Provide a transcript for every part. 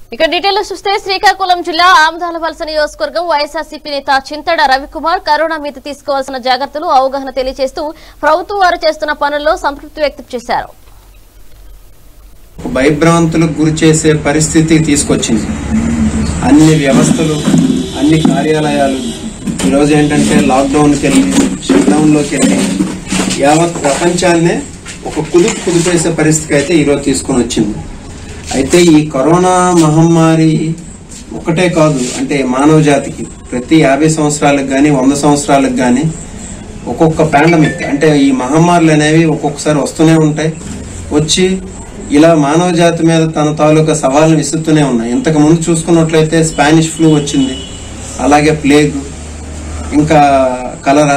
ఇక డీటెయిల్ చూస్తే శ్రీకాకుళం జిల్లా ఆమదాల వలస నియోజకవర్గం వైఎస్ఆర్సీపీ నేత చింతడ రవికుమార్ కరోనా మీద తీసుకోవాల్సిన జాగ్రత్తలు అవగాహన తెలియజేస్తూ ప్రభుత్వం వారు చేస్తున్న పనుల్లో సంతృప్తి వ్యక్తం చేశారు భయభ్రాంతులకు గురి చేసే పరిస్థితికి తీసుకొచ్చింది అన్ని వ్యవస్థలు అన్ని కార్యాలయాలు ఈరోజు ఏంటంటే లాక్డౌన్కి వెళ్ళి షట్డౌన్లోకి వెళ్ళి యావత్ ప్రపంచాన్నే ఒక కుదుపు కుదిపేసే పరిస్థితికి అయితే ఈరోజు తీసుకొని వచ్చింది అయితే ఈ కరోనా మహమ్మారి ఒకటే కాదు అంటే మానవ జాతికి ప్రతి యాభై సంవత్సరాలకు కానీ వంద సంవత్సరాలకు కానీ ఒక్కొక్క పాండమిక్ అంటే ఈ మహమ్మారులు అనేవి ఒక్కొక్కసారి వస్తూనే ఉంటాయి వచ్చి ఇలా మానవ జాతి మీద తన తాలూకా సవాళ్ళను విసురుతూనే ఉన్నాయి ఇంతకు ముందు చూసుకున్నట్లయితే స్పానిష్ ఫ్లూ వచ్చింది అలాగే ప్లేగ్ ఇంకా కలరా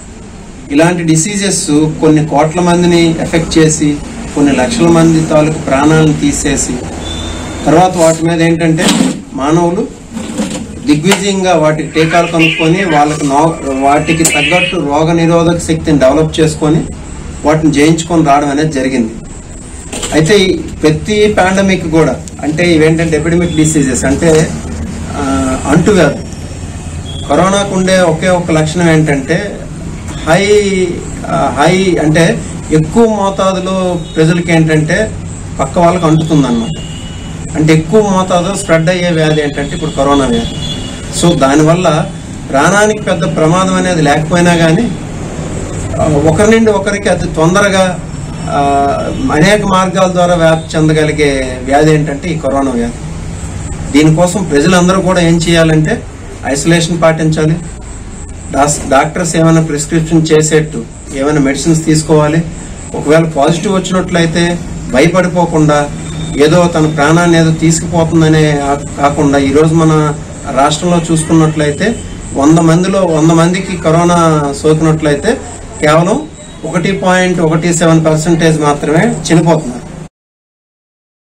ఇలాంటి డిసీజెస్ కొన్ని కోట్ల మందిని ఎఫెక్ట్ చేసి కొన్ని లక్షల మంది తాలూకు ప్రాణాలను తీసేసి తర్వాత వాటి మీద ఏంటంటే మానవులు దిగ్విజయంగా వాటికి టీకాలు కనుక్కొని వాళ్ళకి నో వాటికి తగ్గట్టు రోగ నిరోధక శక్తిని డెవలప్ చేసుకొని వాటిని జయించుకొని రావడం అనేది జరిగింది అయితే ఈ ప్రతి పాండమిక్ కూడా అంటే ఇవేంటంటే ఎపిడమిక్ డిసీజెస్ అంటే ఆ, అంటువ్యాధి కరోనాకు ఉండే ఒకే ఒక లక్షణం ఏంటంటే హై ఆ, హై అంటే ఎక్కువ మోతాదులో ప్రజలకి ఏంటంటే పక్క వాళ్ళకి అంటుతుందన్నమాట అంటే ఎక్కువ మోతాదులో స్ప్రెడ్ అయ్యే వ్యాధి ఏంటంటే ఇప్పుడు కరోనా వ్యాధి సో దానివల్ల ప్రాణానికి పెద్ద ప్రమాదం అనేది లేకపోయినా కానీ ఆ, ఒకరి నుండి ఒకరికి అతి తొందరగా ఆ, అనేక మార్గాల ద్వారా వ్యాప్తి చెందగలిగే వ్యాధి ఏంటంటే ఈ కరోనా వ్యాధి దీనికోసం ప్రజలందరూ కూడా ఏం చేయాలంటే ఐసోలేషన్ పాటించాలి డాస్- డాక్టర్స్ ఏమైనా ప్రిస్క్రిప్షన్ చేసేట్టు ఏమైనా మెడిసిన్స్ తీసుకోవాలి ఒకవేళ పాజిటివ్ వచ్చినట్లయితే భయపడిపోకుండా ఏదో తన ప్రాణాన్ని ఏదో తీసుకుపోతుందనే ఆ- కాకుండా ఈరోజు మన రాష్ట్రంలో చూసుకున్నట్లయితే వంద మందిలో వంద మందికి కరోనా సోకినట్లయితే కేవలం ఒకటి పాయింట్ ఒకటి సెవెన్ పర్సెంటేజ్ మాత్రమే చనిపోతున్నారు